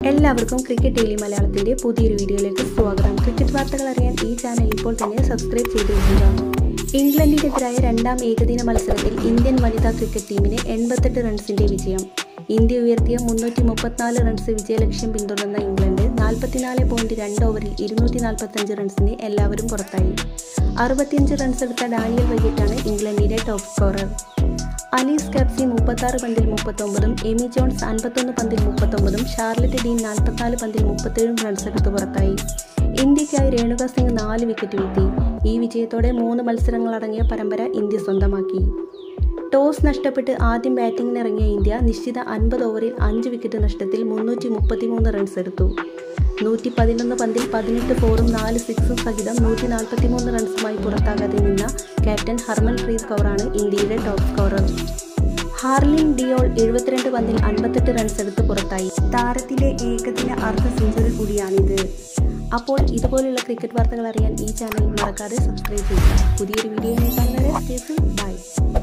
എല്ലാവർക്കും cricket daily മലയാളത്തിന്റെ പുതിയൊരു വീഡിയോയിലേക്ക് സ്വാഗതം ക്രിക്കറ്റ് വാർത്തകൾ അറിയാൻ ഈ ചാനൽ ഇപ്പോൾ തന്നെ സബ്സ്ക്രൈബ് ചെയ്ത് വെക്കുക ഇംഗ്ലണ്ടിനെതിരായ രണ്ടാം ഏകദിന മത്സരത്തിൽ ഇന്ത്യൻ വനിതാ ക്രിക്കറ്റ് ടീമിന് എൺപത്തെട്ട് റൺസിന്റെ വിജയം ഇന്ത്യ ഉയർത്തിയ മുന്നൂറ്റി മുപ്പത്തിനാല് റൺസ് വിജയലക്ഷ്യം പിന്തുടർന്ന ഇംഗ്ലണ്ട് നാൽപ്പത്തിനാല് പോയിന്റ് രണ്ട് ഓവറിൽ ഇരുന്നൂറ്റി നാൽപ്പത്തഞ്ച് റൺസിന് എല്ലാവരും പുറത്തായി അറുപത്തിയഞ്ച് റൺസ് എടുത്ത ഡാനിയൽ വൈകിട്ടാണ് ഇംഗ്ലണ്ടിന്റെ ടോപ്പ് സ്കോറർ അലീസ് കപ്സി മുപ്പത്താറ് പന്തിൽ മുപ്പത്തൊമ്പതും എമി ജോൺസ് അൻപത്തൊന്ന് പന്തിൽ മുപ്പത്തൊമ്പതും ഷാർലറ്റ് ഡീൻ നാൽപ്പത്തിനാല് പന്തിൽ മുപ്പത്തേഴും റൺസ് എടുത്ത് പുറത്തായി ഇന്ത്യയ്ക്കായി രേണുക സിംഗ് നാല് വിക്കറ്റ് വീഴ്ത്തി ഈ വിജയത്തോടെ മൂന്ന് മത്സരങ്ങളടങ്ങിയ പരമ്പര ഇന്ത്യ സ്വന്തമാക്കി ടോസ് നഷ്ടപ്പെട്ട് ആദ്യം ബാറ്റിംഗിനിറങ്ങിയ ഇന്ത്യ നിശ്ചിത അൻപത് ഓവറിൽ അഞ്ച് വിക്കറ്റ് നഷ്ടത്തിൽ മുന്നൂറ്റി മുപ്പത്തിമൂന്ന് റൺസ് എടുത്തു നൂറ്റി പതിനൊന്ന് പന്തിൽ പതിനെട്ട് ഫോറും നാല് സിക്സും സഹിതം നൂറ്റി നാൽപ്പത്തിമൂന്ന് റൺസുമായി പുറത്താകാതെ നിന്ന ക്യാപ്റ്റൻ ഹർമൻപ്രീത് കൗറാണ് ഇന്ത്യയുടെ ടോപ്പ് സ്കോറർ ഹാർലിൻ ഡിയോൾ എഴുപത്തിരണ്ട് പന്തിൽ അൻപത്തെട്ട് റൺസ് എടുത്ത് പുറത്തായി താരത്തിന്റെ ഏകദിന അർദ്ധ സെഞ്ചുറി കൂടിയാണിത് അപ്പോൾ ഇതുപോലുള്ള ക്രിക്കറ്റ് വാർത്തകൾ അറിയാൻ ഈ ചാനൽ മറക്കാതെ സബ്സ്ക്രൈബ് ചെയ്യുക പുതിയൊരു വീഡിയോയിൽ കാണുന്നവരെ ബൈ